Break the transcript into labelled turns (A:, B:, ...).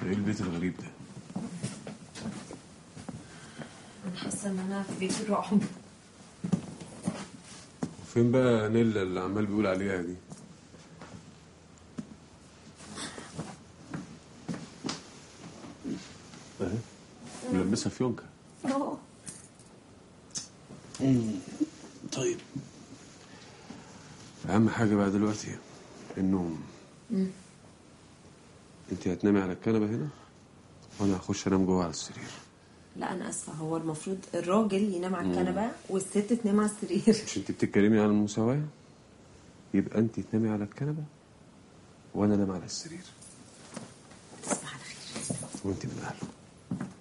A: ايه البيت الغريب ده
B: انا حاسه ان انا في بيت الرعب
A: وفين بقى نيلا اللي عمال بيقول عليها دي اهي ملبسها فيونكة
B: اه
A: طيب اهم حاجه بقى دلوقتي النوم انت هتنامي على الكنبه هنا وانا هخش انام جوه على السرير
B: لا انا اسفه هو المفروض الراجل ينام على الكنبه والست تنام على السرير
A: مش انت بتتكلمي عن المساواه يبقى انت تنامي على الكنبه وانا انام على السرير
B: تصبح على خير
A: وانت من اهله